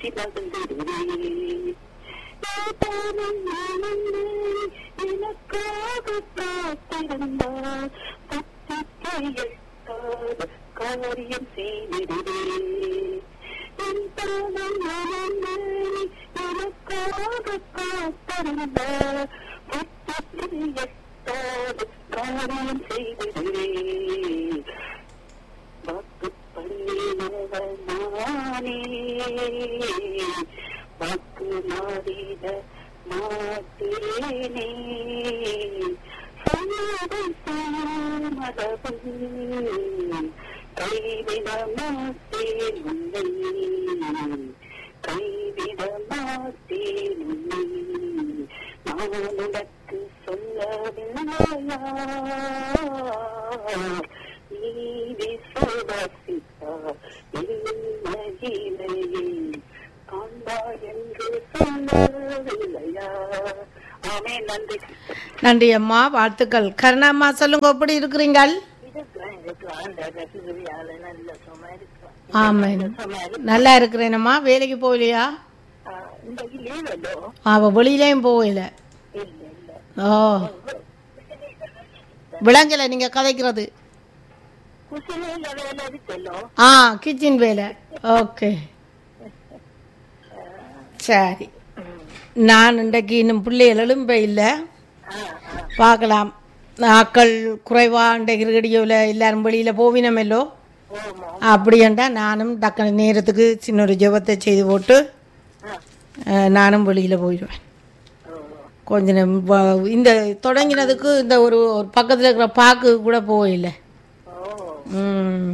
பேசி மகிழ்ந்திடுவேன் ஏதானும் மனமே எனக்காக காத்திருந்தால் பத்திக்கையத்தால் காரியம் செய்திடுவேன் என் தானம் மனமே எனக்காக காத்திருந்தால் பத்திக்கையத்தால் காரியம் செய்திடுவேன் வாக்கு பண்ணினவள் நானே வாக்கு மாறிட மாட்டேனே சொன்னதை செய்யாமதவன் கைவிட மாட்டேன் உன்னை கைவிட மாட்டேன் உன்னை நான் உனக்கு சொல்லவில்லையா நீ விசுவாசித்தார் மகிமையை காண்பாய் என்று சொல்லவில்லையா ஆமே நன்றி நன்றி அம்மா வாழ்த்துக்கள் கருணாம்மா சொல்லுங்க எப்படி இருக்கிறீங்கள் இருக்கிறேன் இருக்கிறேன் ஆண்டவர் ரசிகரியால நல்ல சும்மா இருக்கிறேன் ஆமாம் சும்மா இருக்கு நல்லா இருக்கிறேனம்மா வேலைக்கு போகலையா இன்றைக்கு லீவல்லோ அவ வெளியிலையும் போகல இல்ல இல்ல ஓ விளங்கலை நீங்க கதைக்கிறது குசிலையில வேலை இருக்கல்லோ ஆ கிச்சன் வேலை ஓகே சரி நான் இன்றைக்கு இன்னும் பிள்ளைகள் எழும்ப இல்லை பார்க்கலாம் ஆக்கள் குறைவா இன்றைக்கு ரேடியோவில் எல்லாரும் வெளியில் போவினமெல்லோ ஓமோ அப்படியண்டா நானும் டக்கு நேரத்துக்கு சின்ன ஒரு ஜெபத்தை செய்து போட்டு அஹ், நானும் வெளியில் போயிடுவேன் கொஞ்ச நேரம் வ- இந்த தொடங்கினதுக்கு இந்த ஒரு ஒரு பக்கத்தில் இருக்கிற பாக்கு கூட போகல ஓ ம்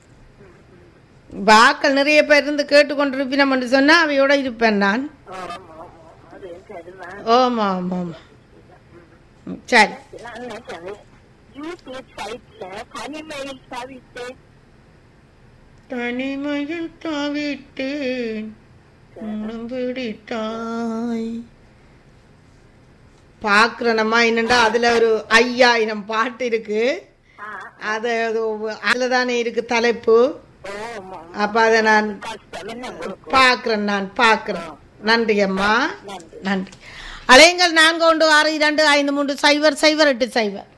வாக்கள் நிறைய பேர் இருந்து கேட்டுக்கொண்டிருப்பினோம்னு சொன்னால் அவையோட இருப்பேன் நான் ஆமா ஆமா அது சரிதான் ஆமாம் ஆமாம் ஆமாம் ம், சரி நான் நினைச்சது யூடியூப் சைட்ல தனிமையில் தவித்து தனிமையில் தாவிட்டேன் உன்னம் பிடித்தாய் பார்க்குறேனம்மா என்னண்டா அதில் ஒரு ஐயாயிரம் பாட்டு இருக்கு அது அதில் தானே இருக்கு தலைப்பு ஓமா அப்போ அதை நான் கஷ்டம் என்ன உங்களுக்கு பார்க்குறேன் நான் பார்க்குறேன் நன்றி அம்மா நன்றி நன்றி அலையுங்கள் நான்கு ஒன்று ஆறு இரண்டு ஐந்து மூன்று சைபர் சைபர் எட்டு சைபர்